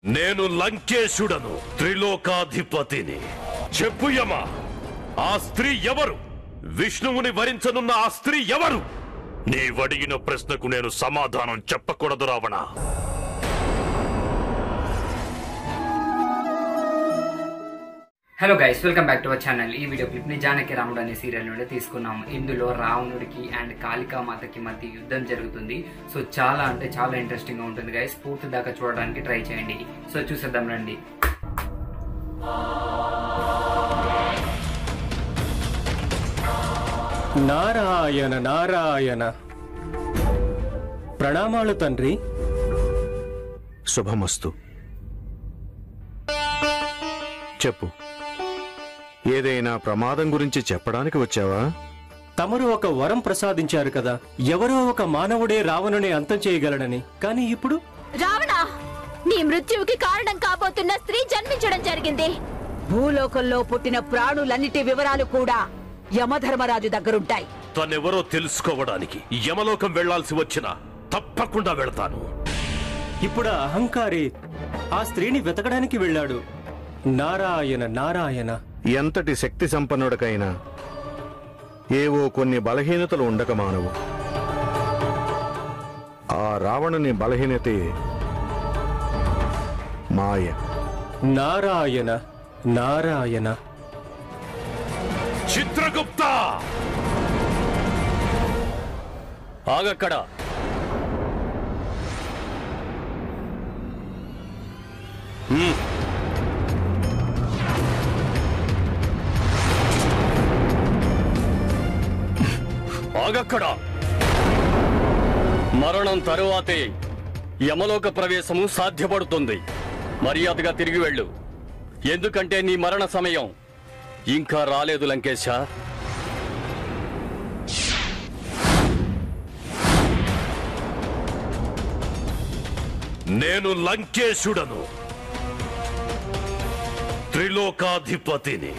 నేను లంకేశుడను త్రిలోకాధిపతిని చెప్పు యమ ఆ స్త్రీ ఎవరు విష్ణువుని వరించనున్న ఆ స్త్రీ ఎవరు నీవడిగిన ప్రశ్నకు నేను సమాధానం చెప్పకూడదు Ravana hello guys welcome back to our channel ఈ వీడియో క్లిప్ ని జానకి రాముడు అనే సీరియల్ నుండి తీసుకున్నాం ఇందులో రావణుడికి అండ్ కాళికా మాతకి మధ్య యుద్ధం జరుగుతుంది సో చాలా అంటే చాలా ఇంట్రెస్టింగ్ గా ఉంటుంది గైస్ పూర్తి దాకా చూడడానికి ట్రై చేయండి సో చూసేద్దాం రండి నారాయణ నారాయణ ప్రణామాలు తండ్రి శుభమస్తు చెప్పు ఏదైనా ప్రమాదం గురించి చెప్పడానికి వచ్చావా తమరు ఒక వరం ప్రసాదించారు కదా ఎవరో ఒక మానవుడే రావణుని అంతం చేయగలడని కానీ ఇప్పుడు రావణ నీ మృత్యువుకి కారణం కాబోతున్న స్త్రీ జన్మించడం జరిగింది భూలోకంలో పుట్టిన ప్రాణులన్నిటి వివరాలు కూడా యమధర్మరాజు దగ్గరుంటాయి తనెవరో తెలుసుకోవడానికి యమలోకం వెళ్లాల్సి వచ్చినా తప్పకుండా వెళ్తాను ఇప్పుడు ఆ అహంకారి ఆ స్త్రీని వెతకడానికి వెళ్ళాడు నారాయణ నారాయణ ఎంతటి శక్తి సంపన్నుడికైనా ఏవో కొన్ని బలహీనతలు ఉండక మానవు ఆ రావణుని బలహీనతే మాయ నారాయణ నారాయణ చిత్రగుప్త ఆగక్కడ ఆగక్కడ మరణం తరువాతే యమలోక ప్రవేశము సాధ్యపడుతుంది మర్యాదగా తిరిగి వెళ్ళు ఎందుకంటే నీ మరణ సమయం ఇంకా రాలేదు లంకేశ నేను లంకేశుడను త్రిలోకాధిపతిని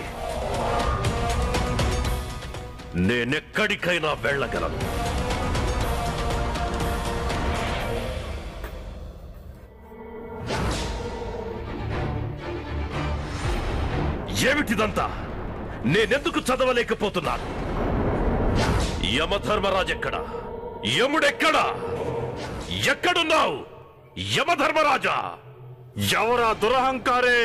నేనెక్కడికైనా వెళ్ళగలను ఏమిటిదంతా నేనెందుకు చదవలేకపోతున్నాను యమధర్మరాజెక్కడా యముడెక్కడా ఎక్కడున్నావు యమధర్మరాజా ఎవరా దురహంకారే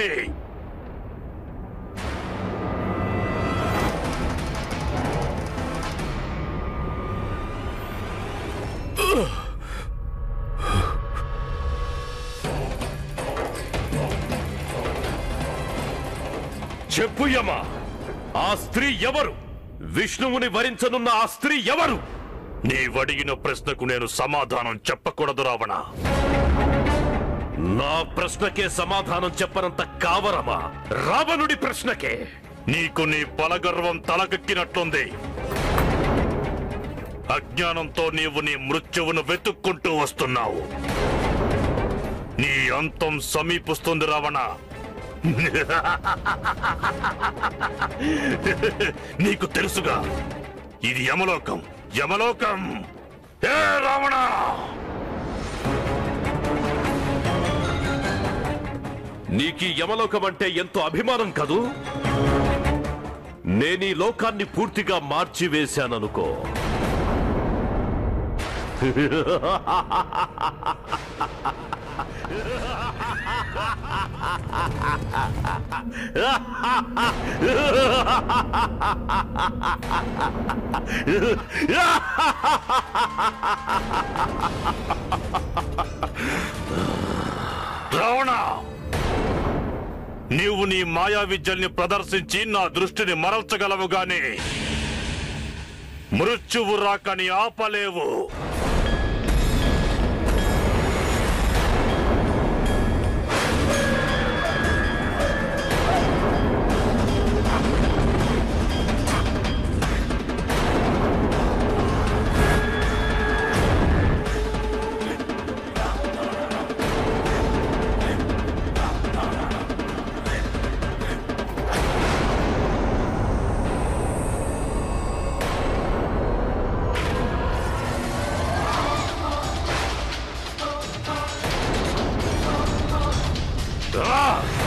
చెప్పు యమ ఆ స్త్రీ ఎవరు విష్ణువుని వరించనున్న ఆ స్త్రీ ఎవరు నీవడిగిన ప్రశ్నకు నేను సమాధానం చెప్పకూడదు రావణ నా ప్రశ్నకే సమాధానం చెప్పనంత కావరమా రావణుడి ప్రశ్నకే నీకు నీ బలగర్వం తలకెక్కినట్లుంది అజ్ఞానంతో నీవు నీ మృత్యువును వెతుక్కుంటూ వస్తున్నావు నీ అంతం సమీపిస్తుంది రావణ నీకు తెలుసుగా ఇది యమలోకం యమలోకం ఏ రావణ నీకీ యమలోకం అంటే ఎంతో అభిమానం కదూ నేనీ లోకాన్ని పూర్తిగా మార్చివేశాననుకో రావణ నీవు నీ మాయా విద్యల్ని ప్రదర్శించి నా దృష్టిని మరల్చగలవు గాని మృత్యువు రాకని ఆపలేవు ఆ!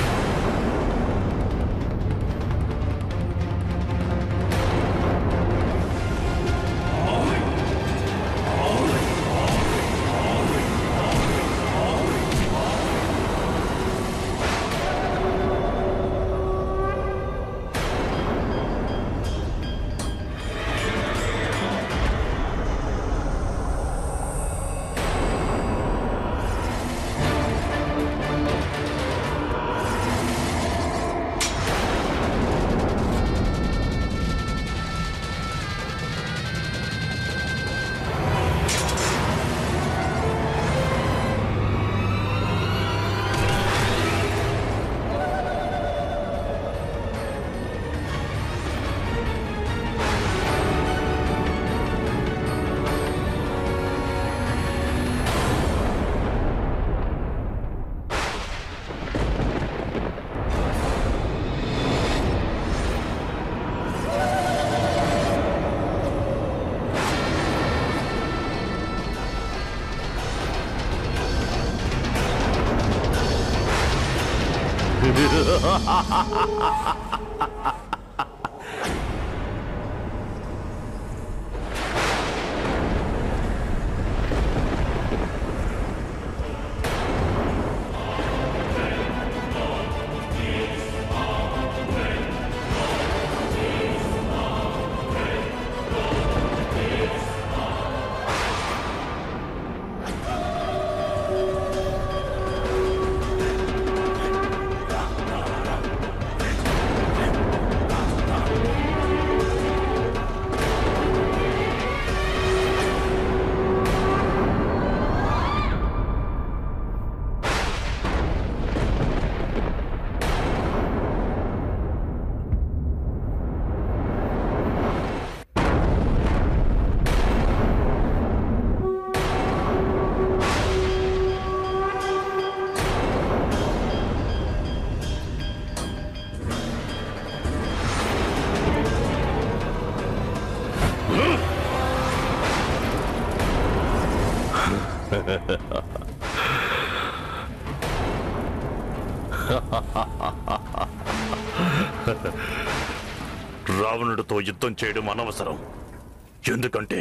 రావణుడితో యుద్ధం చేయడం అనవసరం ఎందుకంటే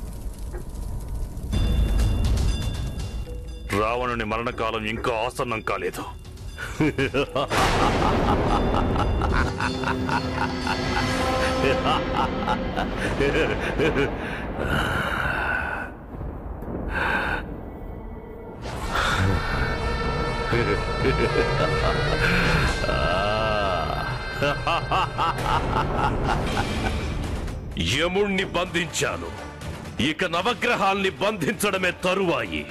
రావణుని మరణకాలం ఇంకా ఆసన్నం కాలేదు యముణ్ణి బంధించాను ఇక నవగ్రహాల్ని బంధించడమే తరువాయి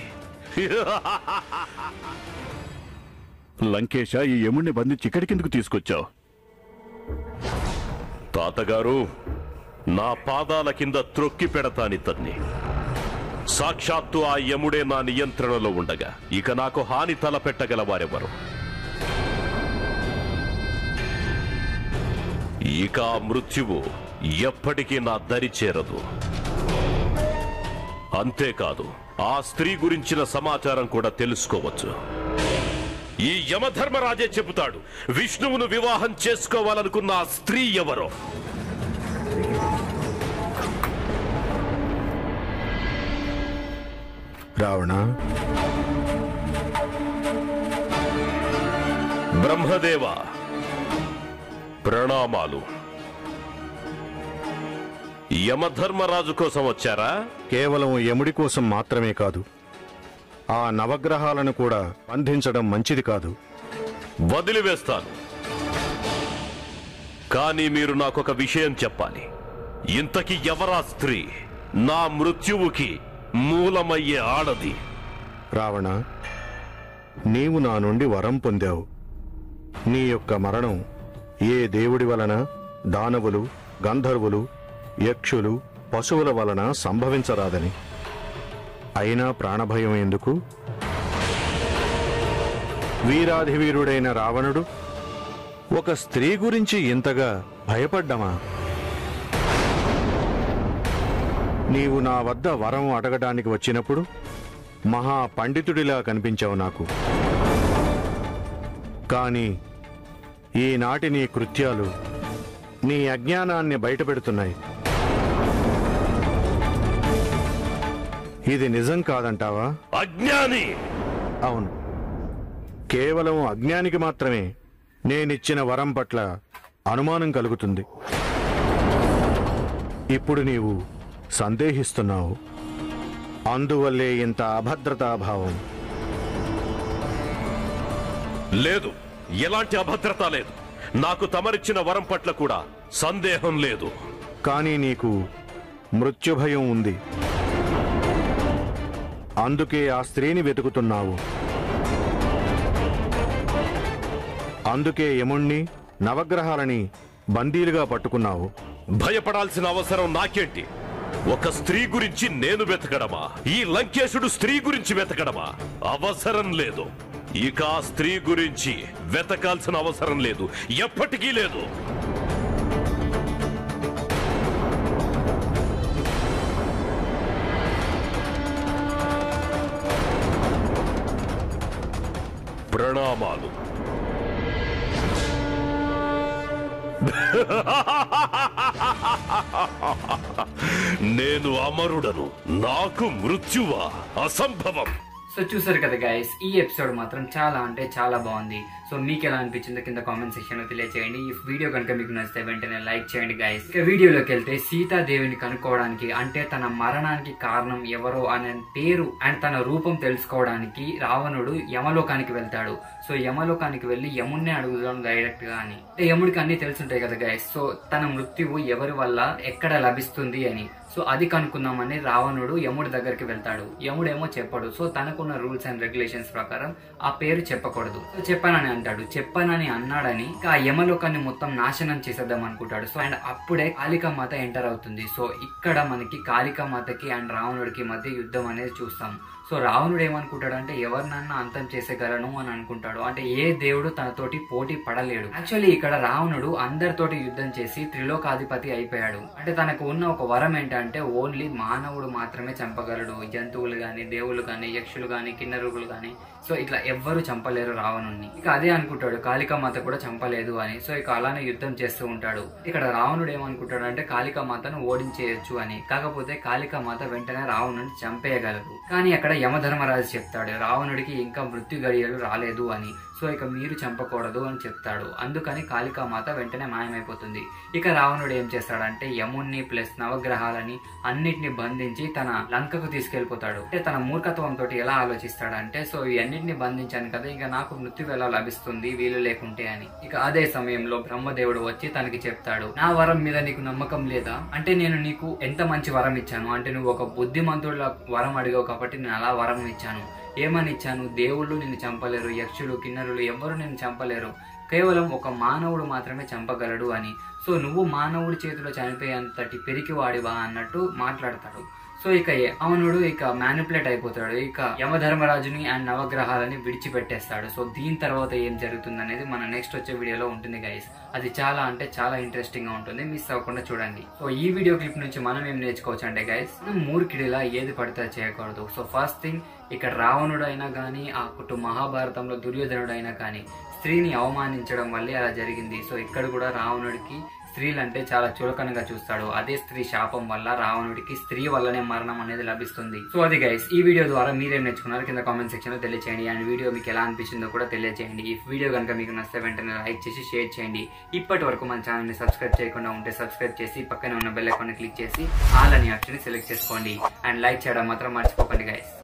లంకేశ ఈ యముణ్ణి బంధించి ఇక్కడికెందుకు తీసుకొచ్చావు తాతగారు నా పాదాల కింద త్రొక్కి పెడతానితన్ని సాక్షాత్తు ఆ యముడే నా నియంత్రణలో ఉండగా ఇక నాకు హాని తలపెట్టగల వారెవరు ఇక ఆ మృత్యువు ఎప్పటికీ నా దరి చేరదు అంతేకాదు ఆ స్త్రీ గురించిన సమాచారం కూడా తెలుసుకోవచ్చు ఈ యమధర్మరాజే చెబుతాడు విష్ణువును వివాహం చేసుకోవాలనుకున్న ఆ స్త్రీ ఎవరో రావణ బ్రహ్మదేవ ప్రణామాలు యమధర్మరాజు కోసం వచ్చారా కేవలం యముడి కోసం మాత్రమే కాదు ఆ నవగ్రహాలను కూడా బంధించడం మంచిది కాదు వదిలివేస్తాను కానీ మీరు నాకొక విషయం చెప్పాలి ఇంతకి ఎవరా స్త్రీ నా మృత్యువుకి మూలమయ్యే ఆడది రావణ నీవు నా నుండి వరం పొందావు నీ యొక్క మరణం ఏ దేవుడి వలన దానవులు గంధర్వులు యక్షులు పశువుల వలన సంభవించరాదని అయినా ప్రాణభయం ఎందుకు వీరాధివీరుడైన రావణుడు ఒక స్త్రీ గురించి ఇంతగా భయపడ్డమా నీవు నా వద్ద వరం అడగడానికి వచ్చినప్పుడు మహా పండితుడిలా కనిపించావు నాకు కానీ ఈనాటి నీ కృత్యాలు నీ అజ్ఞానాన్ని బయటపెడుతున్నాయి ఇది నిజం కాదంటావా అజ్ఞాని అవును కేవలం అజ్ఞానికి మాత్రమే నేనిచ్చిన వరం పట్ల అనుమానం కలుగుతుంది ఇప్పుడు నీవు సందేహిస్తున్నావు అందువల్లే ఇంత అభద్రతాభావం లేదు ఎలాంటి అభద్రత లేదు నాకు తమరిచ్చిన వరం పట్ల కూడా సందేహం లేదు కానీ నీకు మృత్యుభయం ఉంది అందుకే ఆ స్త్రీని వెతుకుతున్నావు అందుకే యముణ్ణి నవగ్రహాలని బందీలుగా పట్టుకున్నావు భయపడాల్సిన అవసరం నాకేంటి ఒక స్త్రీ గురించి నేను వెతకడమా ఈ లంకేశుడు స్త్రీ గురించి వెతకడమా అవసరం లేదు ఇక ఆ స్త్రీ గురించి వెతకాల్సిన అవసరం లేదు ఎప్పటికీ లేదు ప్రణామాలు నేను అమరుడను నాకు మృత్యువా అసంభవం సో చూసారు కదా గైస్ ఈ ఎపిసోడ్ మాత్రం చాలా అంటే చాలా బాగుంది సో మీకు ఎలా అనిపించిందో కింద కామెంట్ సెక్షన్ లో తెలియజేయండి ఈ వీడియో కనుక మీకు నచ్చితే వెంటనే లైక్ చేయండి గైస్ ఇక వీడియోలోకి వెళ్తే సీతాదేవిని కనుక్కోవడానికి అంటే తన మరణానికి కారణం ఎవరో అనే పేరు అండ్ తన రూపం తెలుసుకోవడానికి రావణుడు యమలోకానికి వెళ్తాడు సో యమలోకానికి వెళ్ళి యముణ్ణి అడుగుదాం డైరెక్ట్ గా అని అంటే యముడికి అన్ని తెలుసుంటాయి కదా గైస్ సో తన మృత్యువు ఎవరి వల్ల ఎక్కడ లభిస్తుంది అని సో అది కనుక్కుందామని రావణుడు యముడి దగ్గరికి వెళ్తాడు యముడేమో చెప్పడు సో తనకున్న రూల్స్ అండ్ రెగ్యులేషన్స్ ప్రకారం ఆ పేరు చెప్పకూడదు సో చెప్పానని అంటాడు చెప్పానని అన్నాడని ఇక ఆ యమలోకాన్ని మొత్తం నాశనం చేసేద్దాం అనుకుంటాడు సో అండ్ అప్పుడే కాళికామాత ఎంటర్ అవుతుంది సో ఇక్కడ మనకి కాళికామాతకి అండ్ రావణుడికి మధ్య యుద్ధం అనేది చూస్తాం సో రావణుడు ఏమనుకుంటాడు అంటే ఎవరినన్నా అంతం చేసేగలను అని అనుకుంటాడు అంటే ఏ దేవుడు తనతోటి పోటీ పడలేడు యాక్చువల్లీ ఇక్కడ రావణుడు అందరితోటి యుద్ధం చేసి త్రిలోకాధిపతి అయిపోయాడు అంటే తనకు ఉన్న ఒక వరం ఏంటంటే ఓన్లీ మానవుడు మాత్రమే చంపగలడు జంతువులు గాని దేవుళ్ళు గాని యక్షులు గాని కిన్నరులు గాని సో ఇట్లా ఎవ్వరు చంపలేరు రావణుణ్ణి ఇక అదే అనుకుంటాడు కాళికామాత కూడా చంపలేదు అని సో ఇక అలానే యుద్ధం చేస్తూ ఉంటాడు ఇక్కడ రావణుడు ఏమనుకుంటాడు అంటే కాళికామాతను ఓడించేయొచ్చు అని కాకపోతే కాళికామాత వెంటనే రావణుని చంపేయగలదు కానీ అక్కడ యమధర్మరాజు చెప్తాడు రావణుడికి ఇంకా మృత్యు గడియలు రాలేదు అని సో ఇక మీరు చంపకూడదు అని చెప్తాడు అందుకని కాళికామాత వెంటనే మాయమైపోతుంది ఇక రావణుడు ఏం చేస్తాడంటే యముణ్ణి ప్లస్ నవగ్రహాలని అన్నిటిని బంధించి తన లంకకు తీసుకెళ్లిపోతాడు అంటే తన మూర్ఖత్వంతో ఎలా ఆలోచిస్తాడంటే సో ఇవన్నిటిని బంధించాను కదా ఇక నాకు మృత్యు ఎలా లభిస్తుంది వీలు లేకుంటే అని ఇక అదే సమయంలో బ్రహ్మదేవుడు వచ్చి తనకి చెప్తాడు నా వరం మీద నీకు నమ్మకం లేదా అంటే నేను నీకు ఎంత మంచి వరం ఇచ్చాను అంటే నువ్వు ఒక బుద్ధిమంతుల వరం అడిగావు కాబట్టి నేను అలా వరం ఇచ్చాను ఏమని ఇచ్చాను దేవుళ్ళు నిన్ను చంపలేరు యక్షులు కిన్నరులు ఎవ్వరు నిన్ను చంపలేరు కేవలం ఒక మానవుడు మాత్రమే చంపగలడు అని సో నువ్వు మానవుడి చేతిలో చనిపోయేంతటి పెరికి వాడివా అన్నట్టు మాట్లాడతాడు సో ఇక అవనుడు ఇక మ్యానిపులేట్ అయిపోతాడు ఇక యమధర్మరాజుని అండ్ నవగ్రహాలని విడిచిపెట్టేస్తాడు సో దీని తర్వాత ఏం జరుగుతుంది అనేది మన నెక్స్ట్ వచ్చే వీడియోలో ఉంటుంది గైస్ అది చాలా అంటే చాలా ఇంట్రెస్టింగ్ గా ఉంటుంది మిస్ అవ్వకుండా చూడండి సో ఈ వీడియో క్లిప్ నుంచి మనం ఏం నేర్చుకోవచ్చు అంటే గైస్ మనం మూర్ఖిడిలా ఏది పడితే అది చేయకూడదు సో ఫస్ట్ థింగ్ ఇక్కడ రావణుడు అయినా కానీ ఆ కుటుంబ మహాభారతంలో దుర్యోధనుడు అయినా కానీ స్త్రీని అవమానించడం వల్లే అలా జరిగింది సో ఇక్కడ కూడా రావణుడికి స్త్రీలంటే చాలా చులకనగా చూస్తాడు అదే స్త్రీ శాపం వల్ల రావణుడికి స్త్రీ వల్లనే మరణం అనేది లభిస్తుంది సో అది గైస్ ఈ వీడియో ద్వారా మీరేం నేర్చుకున్నారు కింద కామెంట్ సెక్షన్ లో తెలియచేయండి అండ్ వీడియో మీకు ఎలా అనిపించిందో కూడా తెలియచేయండి ఈ వీడియో కనుక మీకు నచ్చితే వెంటనే లైక్ చేసి షేర్ చేయండి ఇప్పటి వరకు మన ఛానల్ ని సబ్స్క్రైబ్ చేయకుండా ఉంటే సబ్స్క్రైబ్ చేసి పక్కనే ఉన్న బెల్ ఐకాన్ క్లిక్ చేసి ఆల్ అని ఆప్షన్ సెలెక్ట్ చేసుకోండి అండ్ లైక్ చేయడం మాత్రం మర్చిపోకండి గైస్